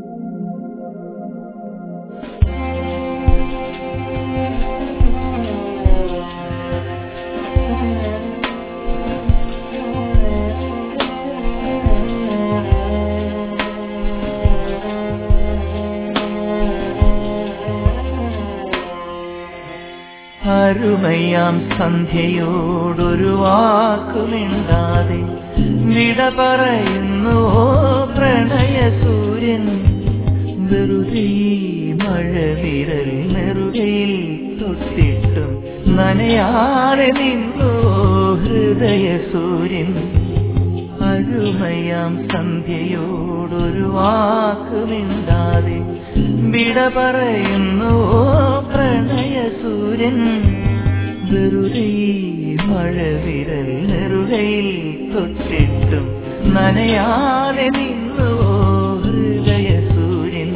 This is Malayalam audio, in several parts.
അരുമയാം സന്ധ്യയോടൊരു വാക്കുമിണ്ടാതെ വിട പറയുന്നു പ്രണയ സൂര്യൻ വെറുതെ ഈ മഴവിരൽ നെറുകയിൽ തൊട്ടിട്ടും നനയാതെ നിന്നു ഹൃദയ സൂര്യൻ അരുമയാം സന്ധ്യയോടൊരു വാക്കുമിണ്ടാതെ വിട പറയുന്നു പ്രണയ സൂര്യൻ വെറുതെ ഈ മഴവിരൽ നെറുകയിൽ തൊട്ടിട്ടും നനയാതെ നിന്നു ഹൃദയ സൂര്യൻ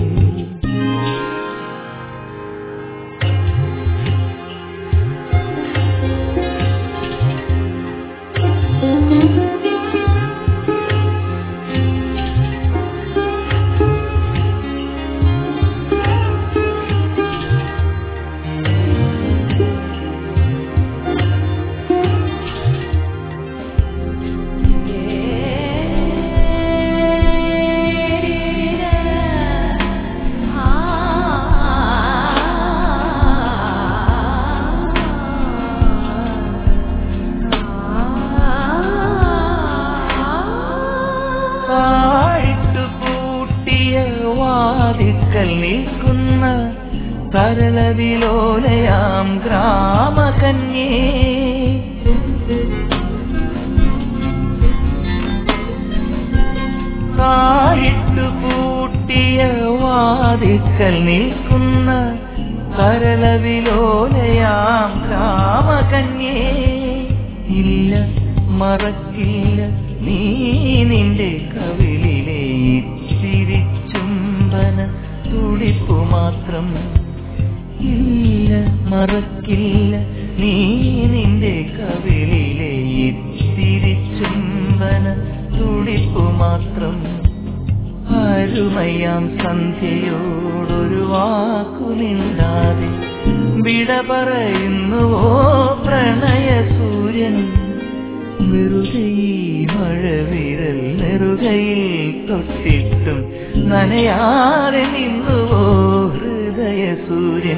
താഴിട്ടു പൂട്ടിയ വാതിക്കൽ നിൽക്കുന്ന തരളവിലോലയാം ഗ്രാമകന്യേ താഴിട്ടു പൂട്ടിയ വാതിക്കൽ നിൽക്കുന്ന തരളവിലോലയാം ഗ്രാമകന്യേ ഇല്ല മറക്കില്ല നീ നിന്റെ കവിളിലെ തിരിച്ചുംബന തുടിപ്പു മാത്രം ഇല്ല മറക്കില്ല നീ നിന്റെ കവിളിലെ തിരിച്ചുംബന തുടിപ്പു മാത്രം അരുമയാം സന്ധ്യയോടൊരു വാക്കു നിണ്ടാതെ വിട പറയുന്നുവോ പ്രണയ സൂര്യൻ വെറുതെ ഈ മഴവിരൽ നെറുകയിൽ തൊട്ടിട്ടും നനയാതെ നിന്നുവോ ഹൃദയ സൂര്യൻ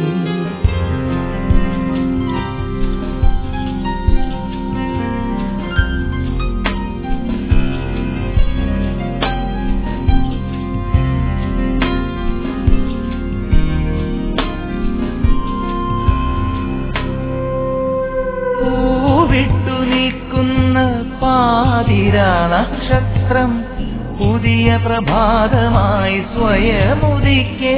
പൂവിട്ടു നിൽക്കുന്ന പാതിരാ നക്ഷത്രം പുതിയ പ്രഭാതമായി സ്വയമുദിക്കേ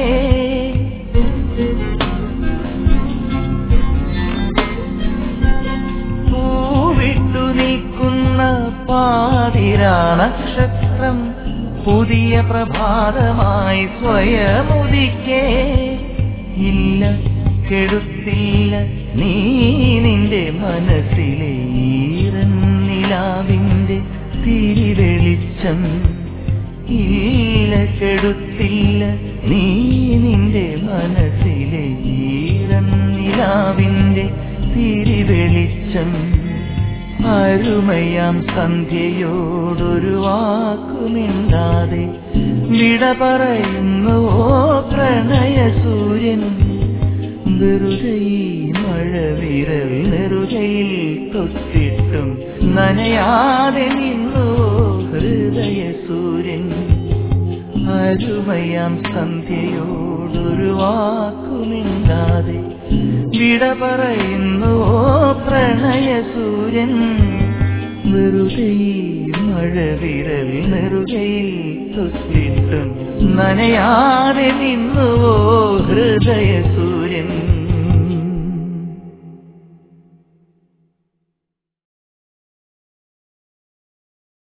പൂവിട്ടു നിൽക്കുന്ന പാതിരാ നക്ഷത്രം പുതിയ പ്രഭാതമായി സ്വയമുദിക്കേ ഇല്ല കെടുത്തില്ല നീ നിന്റെ മനസ്സിലെ ഈറൻ നിലാവിന്റെ തിരിവെളിച്ചം ഇല്ല കെടുത്തില്ല നീ നിന്റെ മനസ്സിലെ ഈറൻ നിലാവിന്റെ തിരിവെളിച്ചം അരുമയാം സന്ധ്യയോടൊരു വാക്കുമിണ്ടാതെ വിട പറയുന്നുവോ പ്രണയ സൂര്യൻ വെറുതെ ഈ മഴവിരൽ നെറുകയിൽ തൊട്ടിട്ടും നനയാതെ നിന്നുവോ ഹൃദയ സൂര്യൻ അരുമയാം സന്ധ്യയോടൊരു വാക്കുമിണ്ടാതെ വിട പറയുന്നുവോ പ്രണയ സൂര്യൻ വെറുതെ ഈ മഴവിരൽ നെറുകയിൽ തൊട്ടിട്ടും നനയാതെ നിന്നുവോ ഹൃദയ സൂര്യൻ